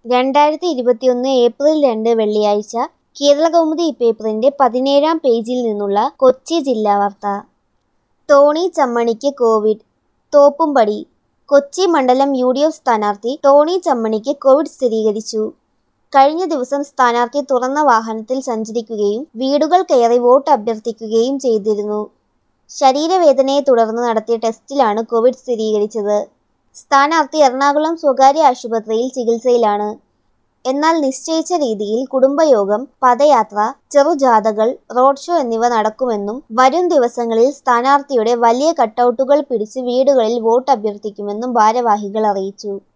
രണ്ടായിരത്തി ഇരുപത്തിയൊന്ന് ഏപ്രിൽ രണ്ട് വെള്ളിയാഴ്ച കേരളകൗമുദി പേപ്പറിന്റെ പതിനേഴാം പേജിൽ നിന്നുള്ള കൊച്ചി ജില്ലാ വാർത്ത ടോണി ചമ്മണിക്ക് കോവിഡ് തോപ്പുംപടി കൊച്ചി മണ്ഡലം യു ഡി എഫ് സ്ഥാനാർത്ഥി ടോണി ചമ്മണിക്ക് കോവിഡ് സ്ഥിരീകരിച്ചു കഴിഞ്ഞ ദിവസം സ്ഥാനാർത്ഥി തുറന്ന വാഹനത്തിൽ സഞ്ചരിക്കുകയും വീടുകൾ കയറി വോട്ട് അഭ്യർത്ഥിക്കുകയും ചെയ്തിരുന്നു ശരീരവേദനയെ തുടർന്ന് നടത്തിയ ടെസ്റ്റിലാണ് കോവിഡ് സ്ഥിരീകരിച്ചത് സ്ഥാനാർത്ഥി എറണാകുളം സ്വകാര്യ ആശുപത്രിയിൽ ചികിത്സയിലാണ് എന്നാൽ നിശ്ചയിച്ച രീതിയിൽ കുടുംബയോഗം പദയാത്ര ചെറുജാഥകൾ റോഡ് ഷോ എന്നിവ നടക്കുമെന്നും വരും ദിവസങ്ങളിൽ സ്ഥാനാർത്ഥിയുടെ വലിയ കട്ടൗട്ടുകൾ പിടിച്ച് വീടുകളിൽ വോട്ട് അഭ്യർത്ഥിക്കുമെന്നും ഭാരവാഹികൾ അറിയിച്ചു